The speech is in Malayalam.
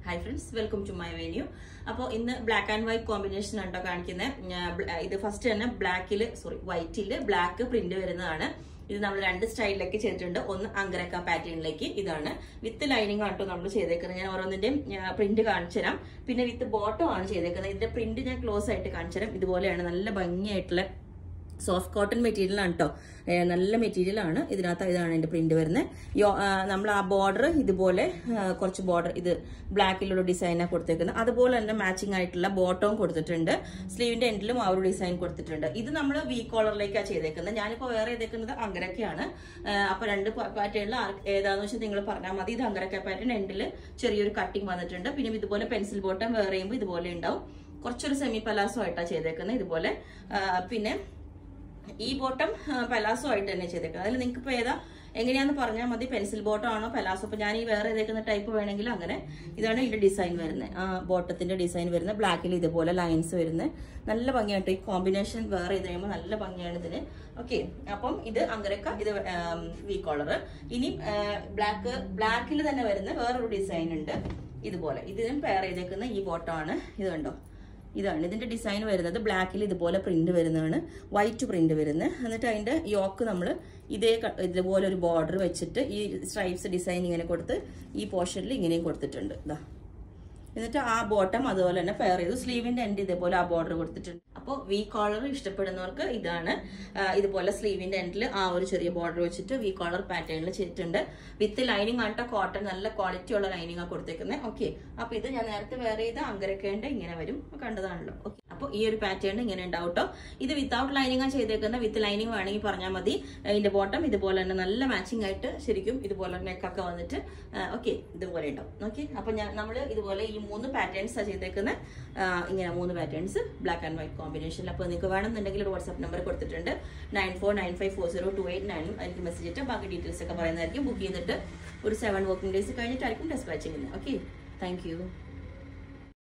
hi friends welcome to my venue അപ്പോൾ ഇന്ന് ബ്ലാക്ക് ആൻഡ് വൈറ്റ് കോമ്പിനേഷൻ ഉണ്ടോ കാണിക്കുന്നത് ഇത് ഫസ്റ്റ് തന്നെ ബ്ലാക്കിൽ സോറി വൈറ്റിൽ ബ്ലാക്ക് പ്രിന്റ് വരുന്നതാണ് ഇത് നമ്മൾ രണ്ട് സ്റ്റൈലിലേക്ക് ചെയ്തിട്ടുണ്ട് ഒന്ന് അങ്കരക്ക പാറ്റേണിലേക്ക് ഇതാണ് വിത്ത് ലൈനിങ് ആട്ടോ നമ്മൾ ചെയ്തേക്കുന്നത് ഞാൻ ഓരോന്നിന്റെയും പ്രിന്റ് കാണിച്ചു തരാം പിന്നെ വിത്ത് ബോട്ടം ആണ് ചെയ്തേക്കുന്നത് ഇതിന്റെ പ്രിന്റ് ഞാൻ ക്ലോസ് ആയിട്ട് കാണിച്ചു തരാം ഇതുപോലെയാണ് നല്ല ഭംഗിയായിട്ടുള്ള സോഫ്റ്റ് കോട്ടൺ മെറ്റീരിയൽ ആണ് കേട്ടോ നല്ല മെറ്റീരിയൽ ആണ് ഇതിനകത്ത് ഇതാണ് എൻ്റെ പ്രിന്റ് വരുന്നത് നമ്മൾ ആ ബോർഡർ ഇതുപോലെ ആ, കുറച്ച് ബോർഡർ ഇത് ബ്ലാക്കിലുള്ള ഡിസൈനാണ് കൊടുത്തേക്കുന്നത് അതുപോലെ തന്നെ മാച്ചിങ് ആയിട്ടുള്ള ബോട്ടവും കൊടുത്തിട്ടുണ്ട് സ്ലീവിന്റെ എൻഡിലും ആ ഒരു ഡിസൈൻ കൊടുത്തിട്ടുണ്ട് ഇത് നമ്മൾ വി കോളറിലേക്കാണ് ചെയ്തേക്കുന്നത് ഞാനിപ്പോൾ വേറെ ചെയ്തേക്കുന്നത് അങ്കരക്കയാണ് അപ്പൊ രണ്ട് പാറ്റേണിൽ ഏതാന്ന് വെച്ചാൽ നിങ്ങൾ പറഞ്ഞാൽ മതി ഇത് അങ്കരക്ക പാറ്റേൺ എൻഡിൽ ചെറിയൊരു കട്ടിങ് വന്നിട്ടുണ്ട് പിന്നെ ഇതുപോലെ പെൻസിൽ ബോട്ടം വേറെ ചെയ്യുമ്പോൾ ഇതുപോലെ ഉണ്ടാവും കുറച്ചൊരു സെമി പലാസോ ആയിട്ടാണ് ചെയ്തേക്കുന്നത് ഇതുപോലെ ആ, പിന്നെ ഈ ബോട്ടം പലാസോ ആയിട്ട് തന്നെ ചെയ്തേക്കുന്നത് അതിൽ നിങ്ങൾക്ക് ഇപ്പോൾ ഏതാ എങ്ങനെയാന്ന് പറഞ്ഞാൽ മതി പെൻസിൽ ബോട്ടം ആണോ പലാസോ അപ്പോൾ ഞാൻ ഈ വേറെ ഏതേക്കുന്ന ടൈപ്പ് വേണമെങ്കിൽ അങ്ങനെ ഇതാണ് ഇതിന്റെ ഡിസൈൻ വരുന്നത് ആ ബോട്ടത്തിന്റെ ഡിസൈൻ വരുന്നത് ബ്ലാക്കിൽ ഇതുപോലെ ലൈൻസ് വരുന്നത് നല്ല ഭംഗിയായിട്ട് ഈ കോമ്പിനേഷൻ വേറെ ഇത് കഴിയുമ്പോൾ നല്ല ഭംഗിയാണ് ഇതിന് ഓക്കെ അപ്പം ഇത് അങ്കരക്ക ഇത് വി കോളർ ഇനി ബ്ലാക്ക് ബ്ലാക്കിൽ തന്നെ വരുന്ന വേറൊരു ഡിസൈൻ ഉണ്ട് ഇതുപോലെ ഇതിനും പെയർ ചെയ്തേക്കുന്ന ഈ ബോട്ടമാണ് ഇത് കണ്ടോ ഇതാണ് ഇതിന്റെ ഡിസൈൻ വരുന്നത് ബ്ലാക്കിൽ ഇതുപോലെ പ്രിന്റ് വരുന്നതാണ് വൈറ്റ് പ്രിന്റ് വരുന്നത് എന്നിട്ട് അതിന്റെ യോക്ക് നമ്മൾ ഇതേ ക- ഇതുപോലെ ഒരു ബോർഡർ വെച്ചിട്ട് ഈ സ്ട്രൈപ്സ് ഡിസൈൻ ഇങ്ങനെ കൊടുത്ത് ഈ പോർഷനിൽ ഇങ്ങനെയും കൊടുത്തിട്ടുണ്ട് ഇതാ എന്നിട്ട് ആ ബോട്ടം അതുപോലെ തന്നെ പെയർ ചെയ്തു സ്ലീവിന്റെ എൻഡ് ഇതേപോലെ ആ ബോർഡർ കൊടുത്തിട്ടുണ്ട് അപ്പോൾ വി കോളർ ഇഷ്ടപ്പെടുന്നവർക്ക് ഇതാണ് ആ, ഇതുപോലെ സ്ലീവിന്റെ എൻഡിൽ ആ ഒരു ചെറിയ ബോർഡർ വെച്ചിട്ട് വി കോളർ പാറ്റേണിൽ ചെയ്തിട്ടുണ്ട് വിത്ത് ലൈനിങ് ആട്ടോ കോട്ടൺ നല്ല ക്വാളിറ്റി ഉള്ള ലൈനിങ് ആ കൊടുത്തേക്കുന്നത് ഓക്കെ അപ്പൊ ഇത് ഞാൻ നേരത്തെ വേറെ ചെയ്ത അങ്കരക്കേണ്ട ഇങ്ങനെ വരും കണ്ടതാണല്ലോ ഓക്കെ അപ്പോൾ ഈ ഒരു പാറ്റേൺ ഇങ്ങനെ ഉണ്ടാവും ട്ടോ ഇത് വിത്തൗട്ട് ലൈനിങ് ചെയ്തേക്കുന്ന വിത്ത് ലൈനിങ് വേണമെങ്കിൽ പറഞ്ഞാൽ മതി ഇതിന്റെ ബോട്ടം ഇതുപോലെ തന്നെ നല്ല മാച്ചിങ് ആയിട്ട് ശരിക്കും ഇതുപോലെ നെക്കൊക്കെ വന്നിട്ട് ഓക്കെ ഇതുപോലെ ഉണ്ടാവും ഓക്കെ അപ്പൊ ഞാൻ നമ്മൾ ഇതുപോലെ ഈ മൂന്ന് പാറ്റേൺസ് ചെയ്തേക്കുന്ന ഇങ്ങനെ മൂന്ന് പാറ്റേൺസ് ബ്ലാക്ക് ആൻഡ് വൈറ്റ് കോമ്പിനേഷനിൽ അപ്പോൾ നിങ്ങൾക്ക് വേണമെന്നുണ്ടെങ്കിൽ ഒരു വാട്സ്ആപ്പ് നമ്പർ കൊടുത്തിട്ടുണ്ട് nine four nine five four zero two eight nine എനിക്ക് മെസ്സേജ് ഇട്ട് ബാക്കി ഡീറ്റെയിൽസ് ഒക്കെ പറയുന്നതായിരിക്കും ബുക്ക് ചെയ്തിട്ട് ഒരു സെവൻ വർക്കിംഗ് ഡേയ്സ് കഴിഞ്ഞിട്ടായിരിക്കും ഡിസ്പാച്ച് ചെയ്യുന്നത് ഓക്കെ താങ്ക് യു